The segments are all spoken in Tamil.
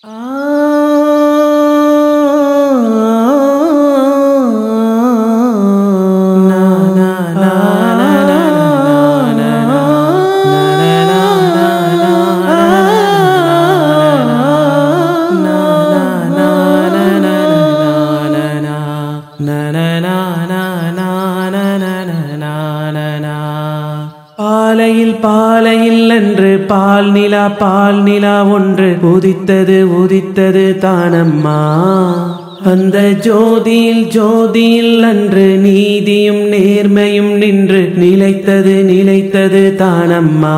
பாலையில் பாலையில் என்று பால் நிலா பால் நிலா ஒன்று உதித்தது உதித்தது தானம்மா அந்த ஜோதியில் ஜோதியில் அன்று நீதியும் நேர்மையும் நின்று நிலைத்தது நிலைத்தது தானம்மா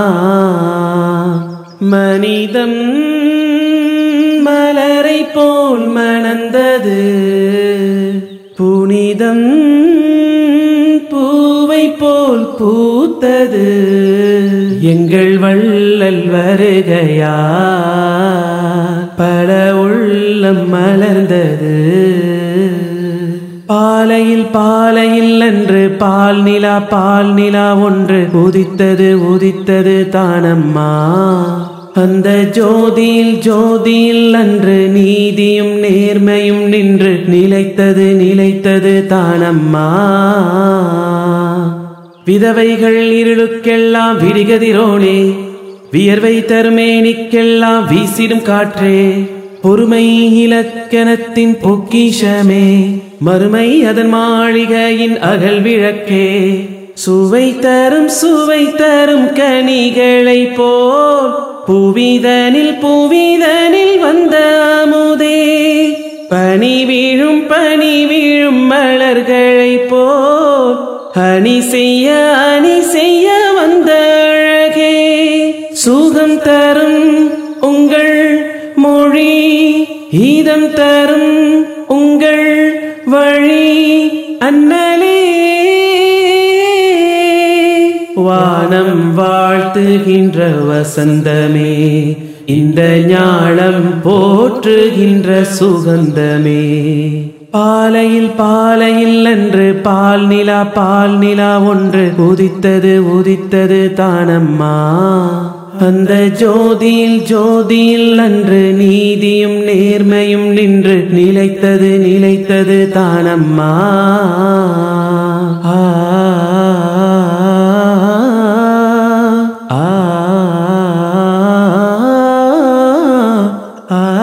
மனிதம் மலரை போல் மணந்தது புனிதம் பூவை போல் பூத்தது எங்கள் வள்ளல் வருகையா பல உள்ளம் மலர்ந்தது பாலையில் பாலையில் அன்று பால் நிலா பால் நிலா ஒன்று உதித்தது உதித்தது தானம்மா அந்த ஜோதியில் ஜோதியில் அன்று நீதியும் நேர்மையும் நின்று நிலைத்தது நிலைத்தது தானம்மா விதவைகள் இருளுக்கெல்லாம் விடிகதிரோனே வியர்வை தருமேனிக்கெல்லாம் வீசிடும் காற்றே பொறுமை இலக்கணத்தின் பொக்கிஷமே மறுமை அதன் மாளிகையின் அகல் விளக்கே சுவை தரும் சுவை தரும் கனிகளை போல் புவிதனில் புவிதனில் வந்த அமுதே பனி வீழும் பனி வீழும் மலர்களை போல் அணி செய்ய அணி செய்ய வந்த அழகே சுகம் தரும் உங்கள் மொழி ஈதம் தரும் உங்கள் வழி அண்ணலே வானம் வாழ்த்துகின்ற வசந்தமே இந்த ஞானம் போற்றுகின்ற சுகந்தமே பாலையில் பாலையில் அன்று பால் நிலா பால் நிலா ஒன்று உதித்தது உதித்தது தானம்மா அந்த ஜோதியில் ஜோதியில் அன்று நீதியும் நேர்மையும் நின்று நிலைத்தது நிலைத்தது தானம்மா ஆ ஆ ஆ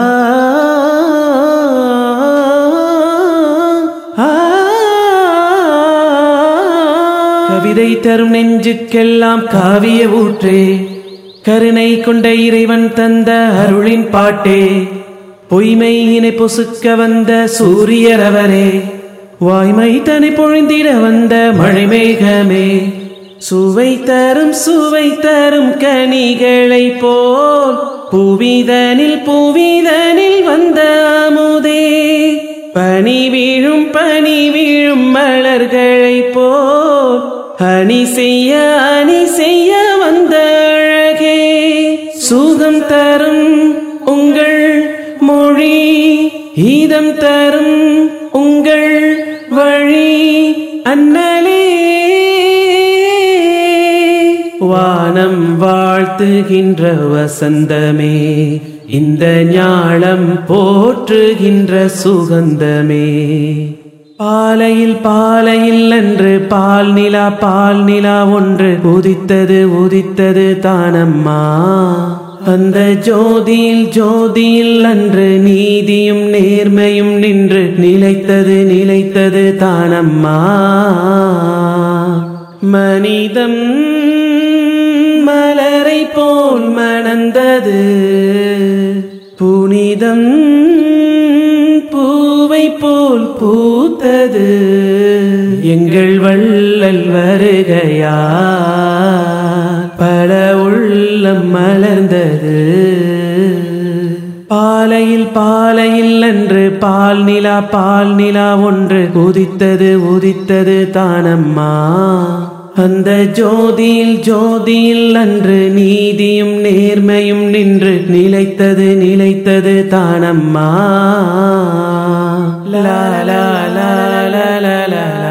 கவிதை தரும் நெஞ்சுக்கெல்லாம் காவிய ஊற்றே கருணை கொண்ட இறைவன் தந்த அருளின் பாட்டே பொய்மையினை பொசுக்க வந்த சூரியரவரே வாய்மை தனை பொழிந்திட வந்த மழைமேகமே சுவை தரும் சுவை தரும் கனிகளை போல் புவிதனில் புவிதனில் வந்த அமுதே பனி வீழும் பனி வீழும் மலர்களை போல் அணி செய்ய அணி செய்ய வந்த அழகே சுகம் தரும் உங்கள் மொழி ஈதம் தரும் உங்கள் வழி அண்ணலே வானம் வாழ்த்துகின்ற வசந்தமே இந்த ஞானம் போற்றுகின்ற சுகந்தமே பாலையில் பாலையில் அன்று பால் நிலா பால் நிலா ஒன்று உதித்தது உதித்தது தானம்மா அந்த ஜோதியில் ஜோதியில் அன்று நீதியும் நேர்மையும் நின்று நிலைத்தது நிலைத்தது தானம்மா மனிதம் மலரை போல் மணந்தது புனிதம் பூவை போல் பூத்தது எங்கள் வள்ளல் வருகையா பல உள்ளம் மலர்ந்தது பாலையில் பாலையில் அன்று பால் நிலா பால் நிலா ஒன்று உதித்தது உதித்தது தானம்மா அந்த ஜோதியில் ஜோதியில் அன்று நீதியும் நேர்மையும் நின்று நிலைத்தது நிலைத்தது தானம்மா லா லா லா லா லா லா